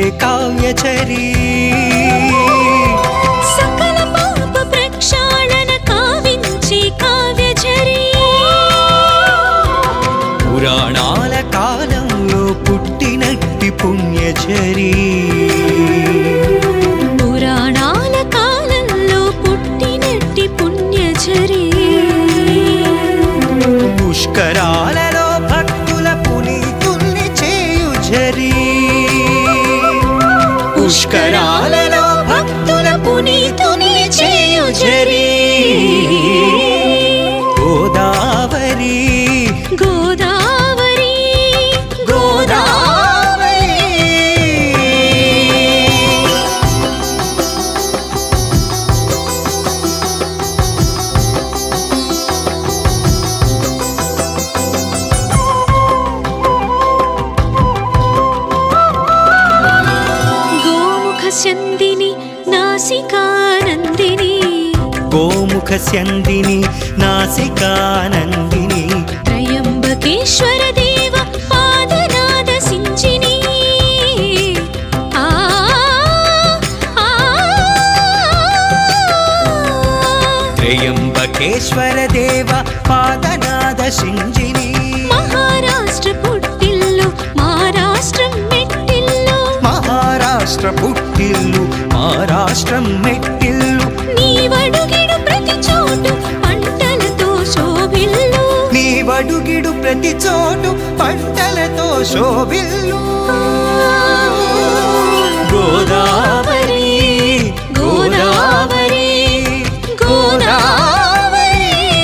కావ్యచరీ సకల పాప ప్రక్షాళన కావించే కావ్యచరీ పురాణాల కాలంలో పుట్టినట్టి పుణ్యచరీ పురాణాల కాలంలో పుట్టినట్టి పుణ్యచరీ పుష్కరాలలో భక్తుల పునీతుల్ని చేయు జరీ పుష్కరాలలో భక్తుల పునీతుల్ని చేయు జరీ గోదావరి గోదావరి గోదావరి గోముఖ సందిని నాసికానందిని గోముఖ స్యందిని నాసికానందిని త్రయంబకేశ్వర దేవ పాదనాద సించిని ఆ ఆ త్రయంబకేశ్వర దేవ పాదనాద సింజిని మహారాష్ట్ర పుట్టిల్లు మహారాష్ట్రం మెట్టిల్లు మహారాష్ట్ర పుట్టిల్లు మహారాష్ట్రం మెట్టిల్లు నీవడుగిడు ప్రతి చోటు పంటలతో శోభిల్లు నీ వడుగిడు ప్రతి చోటు పంటలతో శోభిల్లు గోదావరి గోదావరి గోదావరి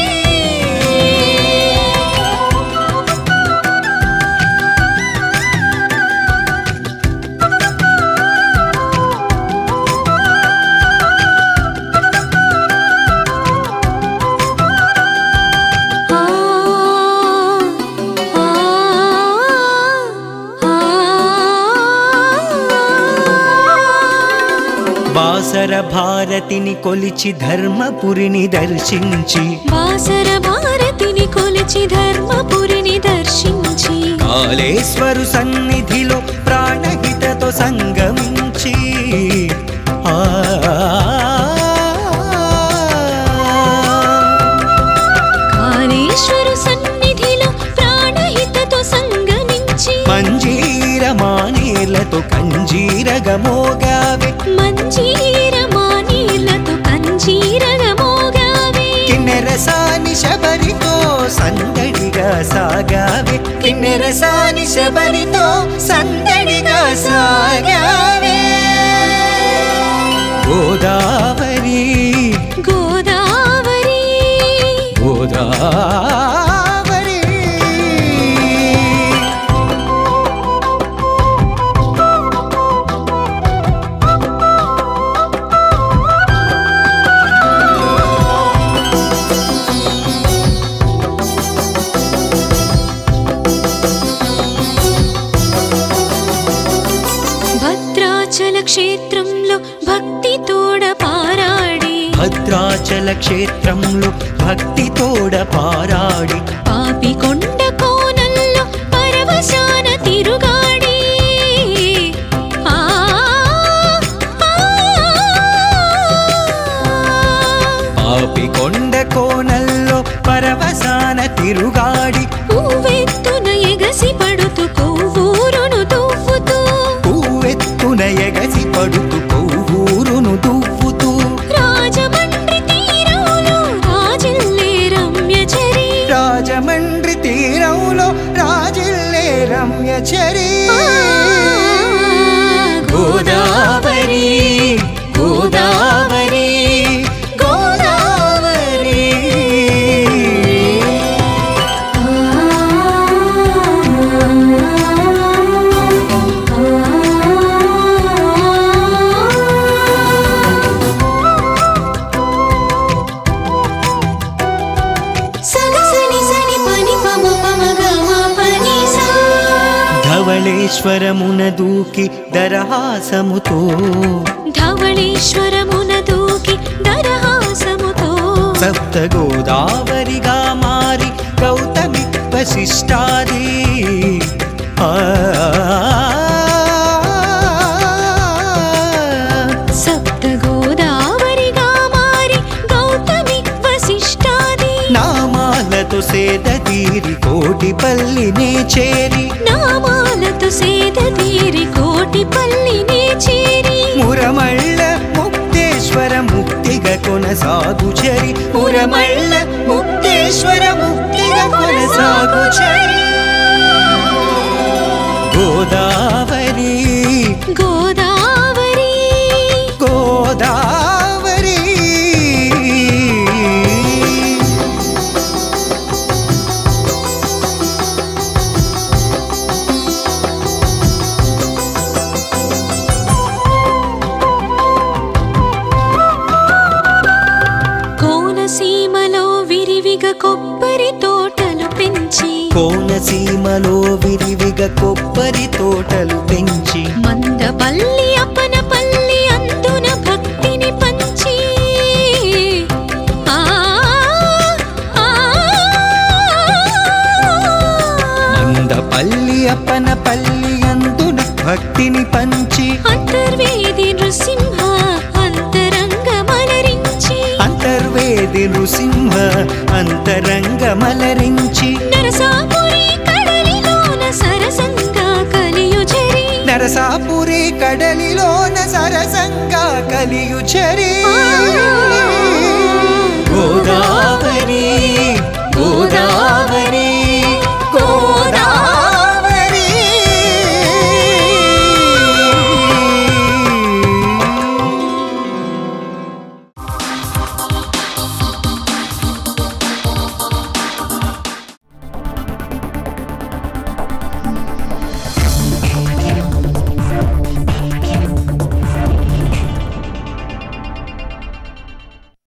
ఆ ఆ బాసర భారతిని కొలిచి ధర్మపురిని దర్శించి బాసర భారతిని కొలిచి ధర్మపురిని దర్శించి కాళేశ్వరు సన్నిధిలో ప్రాణహితతో సంగమించి ఆ కాళేశ్వరు సన్నిధిలో ప్రాణహితతో సంగమించి మంజీర మానేలతో కంజీరగ మోగావే మంజీర మానీలతో కంజీరగ మోగావే కిన్నెరసాని శబరితో సందడిగా సాగావే కిన్నెరసాని శబరితో సందడిగా సాగావే గోదావరి గోదావరి గోదావరి భద్రాచల క్షేత్రంలో భక్తి తోడ పారాడి భద్రాచల క్షేత్రంలో భక్తి తోడ పారాడి పాపి కొండ కోనల్లో పరవశాన తిరుగాడి ఆ, ఆ, పాపి కొండ కోనల్లో పరవసాన తిరుగాడి పువ్వెత్తున ఎగసి పడుతూ కొవ్వూరును దువ్వుతూ పువ్వెత్తున ఎగసి పడుతూ కొవ్వూరును దువ్వుతూ రాజమండ్రి తీరంలో రాజిల్లే రమ్యచరి రాజమండ్రి తీరంలో రాజిల్లే రమ్యచరి ఆ, గోదావరి గోదావరి గోదావరి సగసని సని పని పమ పమ గమ పని సా ధవళేశ్వరమున దూకి దరహాసముతో ధవళేశ్వరమున దూకి దరహాసముతో సప్త గోదావరిగా మారి గౌతమి వశిష్టాది ఆ నామాలతో సేద తీరి కోటి పల్లినే చేరి నామాలతో సేద తీరి కోటి పల్లినే చేరి మురమళ్ళ ముక్తేశ్వర ముక్తిగా కొనసాగు చరి మురమళ్ళ ముక్తేశ్వర ముక్తిగా కొనసాగు చరి గోదావరి గోదావరి గోదావరి కోనసీమలో విరివిగ కొబ్బరి తోటలు పెంచి కోనసీమలో విరివిగా కొబ్బరి తోటలు పెంచి మందపల్లి అప్పనపల్లి అందున భక్తిని పంచి ఆ, ఆ, మందపల్లి అప్పనపల్లి అందున భక్తిని పంచి అంతర్వేది నృసింహ అంతరంగ మలరించి అంతర్వేది నృసింహ అంతరంగ మలరించి నరసాపురి కడలిలోన సరసంగా కలియుజరి నరసాపురి కడలిలోన సరసంగా కలియుచరి గోదావరి గోదావరి